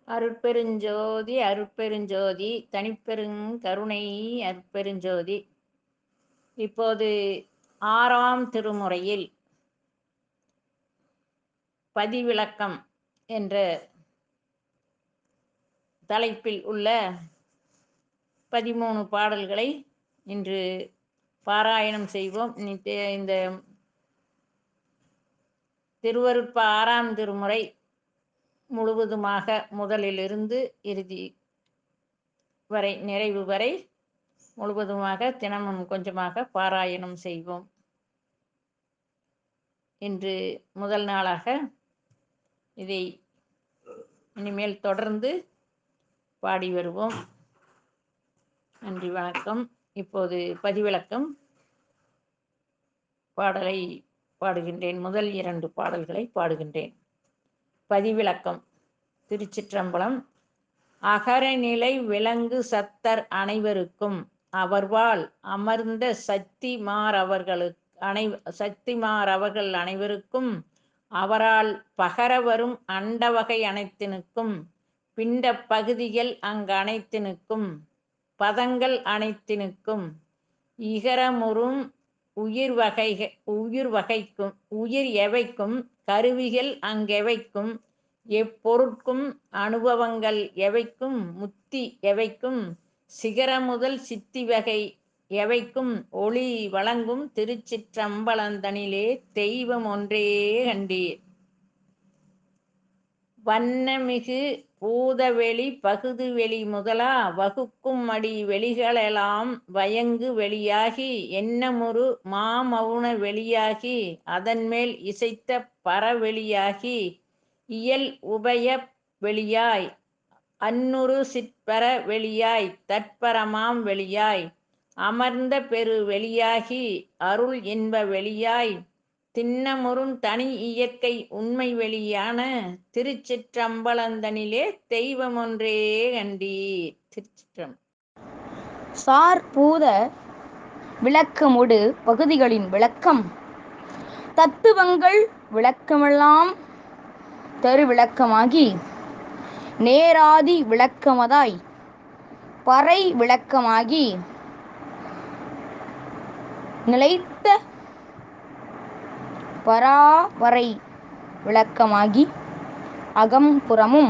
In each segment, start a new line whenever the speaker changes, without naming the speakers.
அருட்பெருஞ்சோதி அருட்பெருஞ்சோதி தனிப்பெருங் கருணை அருட்பெருஞ்சோதி இப்போது ஆறாம் திருமுறையில் பதிவிளக்கம் என்ற தலைப்பில் உள்ள பதிமூணு பாடல்களை இன்று பாராயணம் செய்வோம் இனி தே- இந்த திருவருட்ப ஆறாம் திருமுறை முழுவதுமாக முதலிலிருந்து இறுதி வரை நிறைவு வரை முழுவதுமாக தினமும் கொஞ்சமாக பாராயணம் செய்வோம் இன்று முதல் நாளாக இதை இனிமேல் தொடர்ந்து பாடி வருவோம் நன்றி வணக்கம் இப்போது பதிவிளக்கம் பாடலை பாடுகின்றேன் முதல் இரண்டு பாடல்களை பாடுகின்றேன் பதிவிளக்கம் திருச்சிற்றம்பலம் அகரநிலை விலங்கு சத்தர் அனைவருக்கும் அவர்வாள் அமர்ந்த சக்திமார் அவர்களுக்கு அனை சக்திமார் அவர்கள் அனைவருக்கும் அவரால் பகர வரும் அண்டவகை அனைத்தினுக்கும் பிண்ட பகுதிகள் அங்கு அனைத்தினுக்கும் பதங்கள் அனைத்தினுக்கும் இகரமுறும் உயிர் வகை உயிர் வகைக்கும் உயிர் எவைக்கும் கருவிகள் அங்கெவைக்கும் எப்பொருட்கும் அனுபவங்கள் எவைக்கும் முத்தி எவைக்கும் சிகர முதல் சித்தி வகை எவைக்கும் ஒளி வழங்கும் திருச்சிற்றம்பலந்தனிலே தெய்வம் ஒன்றே கண்டீர் வண்ணமிகு பூதவெளி பகுது வெளி முதலா வகுக்கும் அடி வெளிகளெல்லாம் வயங்கு வெளியாகி எண்ணமுறு மாமவுன வெளியாகி அதன்மேல் இசைத்த பரவெளியாகி இயல் உபய வெளியாய் அன்னுரு சிற்பர வெளியாய் தற்பரமாம் வெளியாய் அமர்ந்த பெரு வெளியாகி அருள் என்ப வெளியாய் திண்ணமுறும் தனி இயற்கை உண்மை வெளியான திருச்சிற்றம்பலந்தனிலே தெய்வம் ஒன்றே கண்டீர் திருச்சிற்றம்
சார்பூத விளக்கமுடு பகுதிகளின் விளக்கம் தத்துவங்கள் விளக்கமெல்லாம் தரு விளக்கமாகி நேராதி விளக்கமதாய் பறை விளக்கமாகி நிலைத்த பராவரை விளக்கமாகி அகம்புறமும்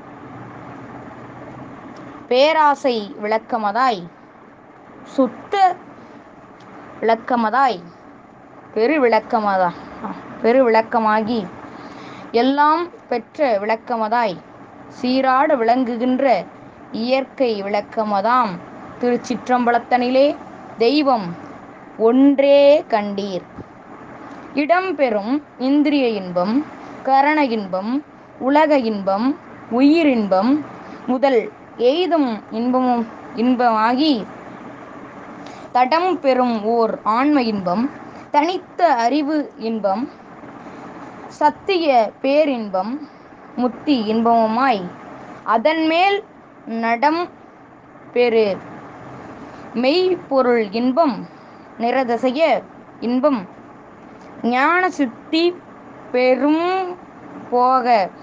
பேராசை விளக்கமதாய் சுத்த விளக்கமதாய் பெரு விளக்கமதா பெரு விளக்கமாகி எல்லாம் பெற்ற விளக்கமதாய் சீராட விளங்குகின்ற இயற்கை விளக்கமதாம் திருச்சிற்றம்பலத்தனிலே தெய்வம் ஒன்றே கண்டீர் இடம்பெறும் இந்திரிய இன்பம் கரண இன்பம் உலக இன்பம் உயிரின்பம் முதல் எய்தும் இன்பமும் இன்பமாகி தடம் பெறும் ஓர் ஆன்ம இன்பம் தனித்த அறிவு இன்பம் சத்திய பேரின்பம் முத்தி இன்பமுமாய் அதன்மேல் நடம் பெரு மெய்ப்பொருள் இன்பம் நிரதசைய இன்பம் ஞான சித்தி பெரும் போக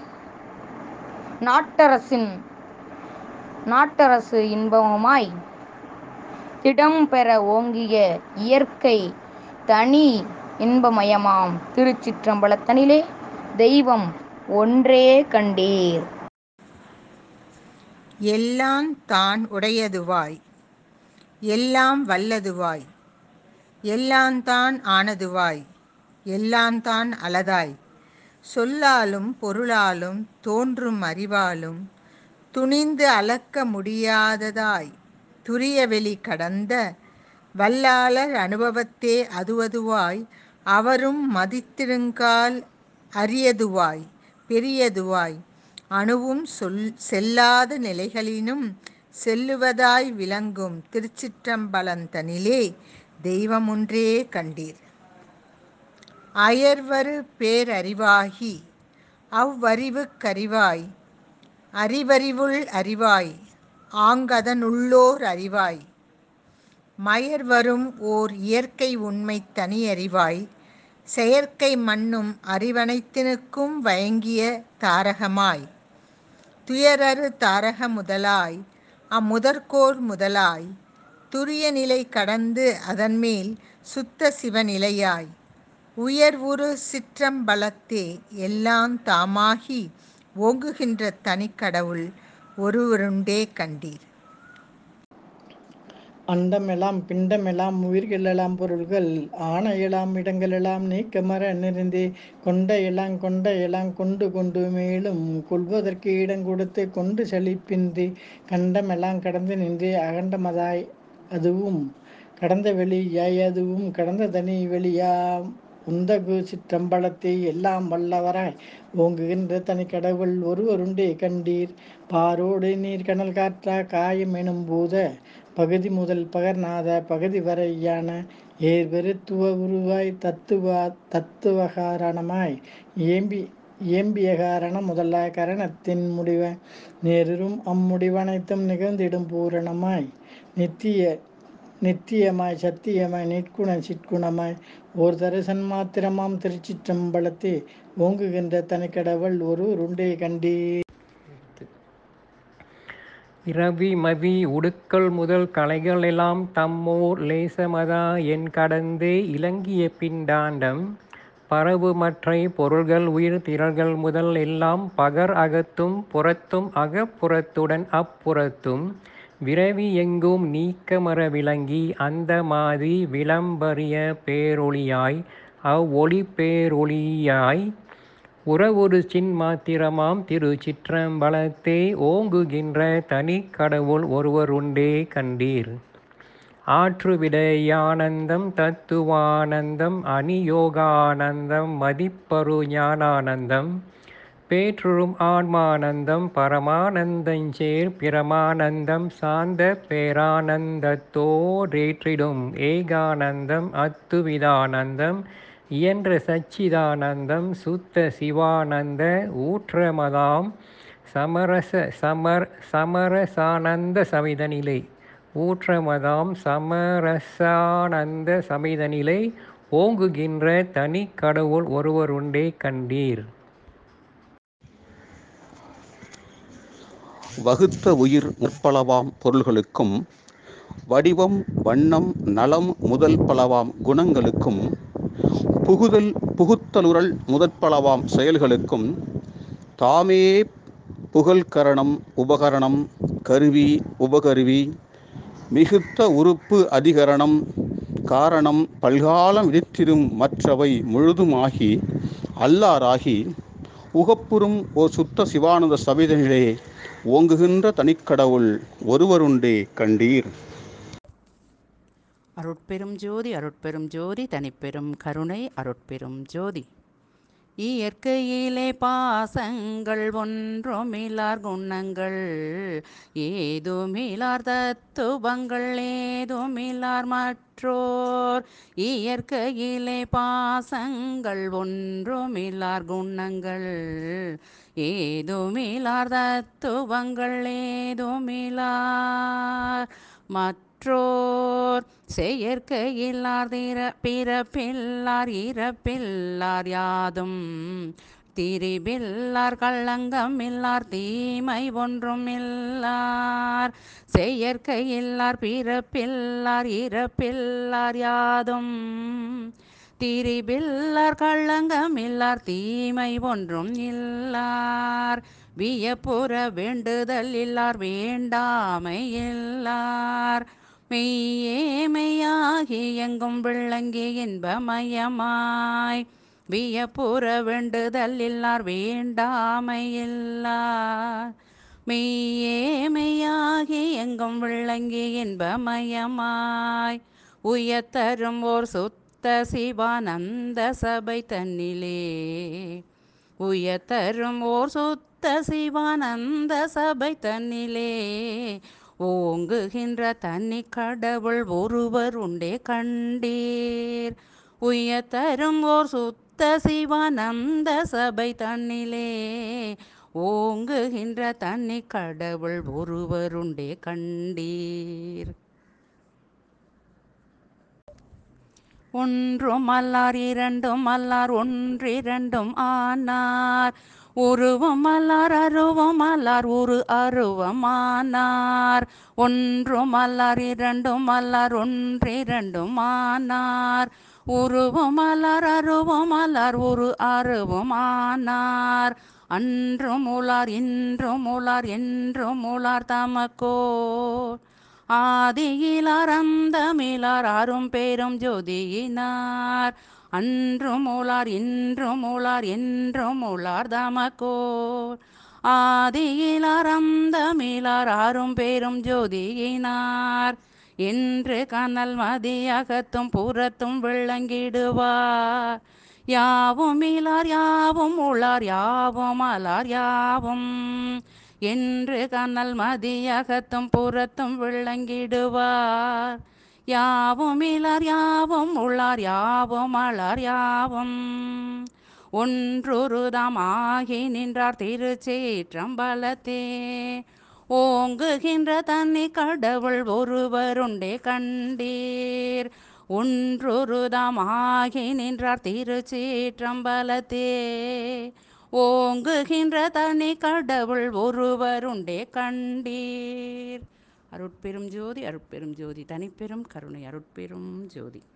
நாட்டரசின் நாட்டரசு இன்பமுமாய் திடம் பெற ஓங்கிய இயற்கை தனி இன்பமயமாம் திருச்சிற்றம்பலத்தனிலே தெய்வம் ஒன்றே கண்டீர்
எல்லாம் தான் உடையதுவாய் எல்லாம் வல்லதுவாய் எல்லாம் தான் ஆனதுவாய் எல்லாம் தான் அலதாய் சொல்லாலும் பொருளாலும் தோன்றும் அறிவாலும் துணிந்து அளக்க முடியாததாய் துரியவெளி கடந்த வல்லாளர் அனுபவத்தே அதுவதுவாய் அவரும் மதித்திருங்கால் அரியதுவாய் பெரியதுவாய் அணுவும் சொல் செல்லாத நிலைகளினும் செல்லுவதாய் விளங்கும் திருச்சிற்றம்பலந்தனிலே தெய்வமொன்றே கண்டீர் அயர்வரு பேரறிவாகி அவ்வறிவுக்கறிவாய் அறிவறிவுள் அறிவாய் ஆங்கதனுள்ளோர் அறிவாய் மயர் வரும் ஓர் இயற்கை உண்மை தனி அறிவாய் செயற்கை மண்ணும் அறிவனைத்தினுக்கும் வயங்கிய தாரகமாய் துயரறு தாரக முதலாய் அம்முதற்கோர் முதலாய் துரிய நிலை கடந்து அதன்மேல் சுத்த சிவநிலையாய் உயர்வுறு சிற்றம்பலத்தே எல்லாந் தாமாகி ஓங்குகின்ற தனிக்கடவுள் ஒருவருண்டே கண்டீர்
அண்டமெலாம் பிண்டமெலாம் உயிர்களெலாம் பொருள்கள் ஆன எலாம் இடங்களெலாம் நீக்கமர நிறைந்தே கொண்ட எலாங் கொண்ட எலாங் கொண்டு கொண்டு மேலும் கொள்வதற்கு இடங்கொடுத்து கொண்டு செழிப்பின்றி கண்டமெலாம் கடந்து நின்றே அகண்டமதாய் அதுவும் கடந்த வெளியாய் அதுவும் கடந்த தனி வெளியாம் உந்தகு சிற்றம்பலத்தை எல்லாம் வல்லவராய் ஓங்குகின்ற தனிக்கடவுள் ஒருவருண்டே கண்டீர் பாரோடு நீர் கனல் காற்றா காயம் எனும் பூத பகுதி முதல் பகர்நாத பகுதி வரையான ஏர்பெருத்துவ உருவாய் தத்துவ தத்துவகாரணமாய் ஏம்பி இயம்பியகாரண முதல கரணத்தின் முடிவ நேரும் அம்முடிவனைத்தும் நிகழ்ந்திடும் பூரணமாய் நித்திய நித்தியமாய் சத்தியமாய் நிற்குண சிற்குணமாய் ஓர் தரிசன் மாத்திரமாம் திருச்சிற்றம்பலத்தே ஓங்குகின்ற தனிக்கடவுள் ஒருவருண்டே கண்டே
இரவி மதி உடுக்கல் முதல் கலைகள் எல்லாம் தம்மோர் லேசமதா என் கடந்தே இலங்கிய பிண்டாண்டம் பரவு மற்றை பொருள்கள் உயிர் திரள்கள் முதல் எல்லாம் பகர் அகத்தும் புறத்தும் அகப்புறத்துடன் அப்புறத்தும் விரவி எங்கும் நீக்கமர விளங்கி அந்த மாதி விளம்பரிய பேரொளியாய் அவ்வொளி பேரொளியாய் உறவொரு சின் மாத்திரமாம் திரு சிற்றம்பலத்தே ஓங்குகின்ற தனி கடவுள் ஒருவருண்டே கண்டீர் ஆற்றுவிடையானந்தம் தத்துவானந்தம் அநியோகானந்தம் மதிப்பரு ஞானானந்தம் பேற்றுறும் ஆன்மானந்தம் பரமானந்தஞ்சேர் பிரமானந்தம் சாந்த பேரானந்தத்தோடேற்றிடும் ஏகானந்தம் அத்துவிதானந்தம் இயன்ற சச்சிதானந்தம் சுத்த சிவானந்த ஊற்றமதாம் சமரச சமர் சமரசானந்த சமிதனிலை ஊற்றமதாம் சமரசானந்த சமிதனிலை ஓங்குகின்ற தனி கடவுள் ஒருவருண்டே கண்டீர்
வகுத்த உயிர் முற்பளவாம் பொருள்களுக்கும் வடிவம் வண்ணம் நலம் முதல் பலவாம் குணங்களுக்கும் புகுதல் புகுத்தலுறல் முதற்பலவாம் செயல்களுக்கும் தாமே புகழ்கரணம் உபகரணம் கருவி உபகருவி மிகுத்த உறுப்பு அதிகரணம் காரணம் பல்காலம் விதித்திரும் மற்றவை முழுதுமாகி அல்லாராகி உகப்புறும் ஓர் சுத்த சிவானந்த சபிதனிலே ஓங்குகின்ற தனிக்கடவுள் ஒருவருண்டே கண்டீர்
அருட்பெரும் ஜோதி அருட்பெரும் ஜோதி தனிப்பெரும் கருணை அருட்பெரும் ஜோதி இயற்கையிலே பாசங்கள் ஒன்றுமிலார் குணங்கள் ஏதுமிலார் தத்துவங்கள் ஏதுமிலார் மற்றோர் இயற்கையிலே பாசங்கள் ஒன்றுமிலார் குணங்கள் ஏதுமிலார் தத்துவங்கள் ஏதுமிலார் மற்றோர் செயற்கையில்லார் திற பிறப்பில்லார் இறப்பில்லார் யாதும் திரிபில்லார் கள்ளங்கம் இல்லார் தீமை ஒன்றும் இல்லார் செயற்கையில்லார் பிறப்பில்லார் இறப்பில்லார் யாதும் திரிபில்லார் கள்ளங்கம் இல்லார் தீமை ஒன்றும் இல்லார் வியப்புற வேண்டுதல் இல்லார் வேண்டாமை இல்லார் மெய்யே மெய்யாகி எங்கும் விளங்கி இன்பமயமாய் வியப்புற வேண்டுதல் இல்லார் வேண்டாமை இல்லார் மெய்யே மெய்யாகி எங்கும் விளங்கி இன்பமயமாய் உயத்தரும் ஓர் சுத்த சிவானந்த சபை தன்னிலே உயத்தரும் ஓர் சுத்த சிவானந்த சபை தன்னிலே ஓங்குகின்ற தனி கடவுள் ஒருவர் உண்டே கண்டீர் உயத்தரும் ஓர் சுத்த சிவானந்த சபை தன்னிலே ஓங்குகின்ற தனி கடவுள் ஒருவர் உண்டே கண்டீர் ஒன்றும் அல்லார் இரண்டும் அல்லார் ஒன்றிரண்டும் ஆனார் உருவம் மலர் அருவம் மலர் உரு அருவமானார் ஒன்றும் மலர் இரண்டும் மலர் ஒன்றிரண்டும் ஆனார் உருவம் மலர் அருவம் மலர் உரு அருவமானார் அன்றும் உலார் இன்றும் உலார் என்றும் உலார் தமக்கோ ஆதியிலார் அந்தமிலார் அரும் பெரும் ஜோதியினார் அன்றும் உலார் இன்றும் உலார் என்றும் உலார் தமக்கோ ஆதியிலார் அந்தமிலார் அரும் பெரும் ஜோதியினார் என்று கனல் மதியகத்தும் புறத்தும் விளங்கிடுவார் யாவும் இலார் யாவும் உளார் யாவும் அலார் யாவும் என்று கனல் மதியகத்தும் புறத்தும் விளங்கிடுவார் யாவும் இலார் யாவும் உளார் யாவும் அலார் யாவும் ஒன்றுருதாம் ஆகி நின்றார் திருச்சேற்றம்பலத்தே ஓங்குகின்ற தண்ணி கடவுள் ஒருவருண்டே கண்டீர் ஒன்றுருதாம் ஆகி நின்றார் திருச்சேற்றம்பலத்தே ஓங்குகின்ற தனி கடவுள் ஒருவருண்டே கண்டீர் அருட்பெரும் ஜோதி அருட்பெரும் ஜோதி தனிப்பெரும் கருணை அருட்பெரும் ஜோதி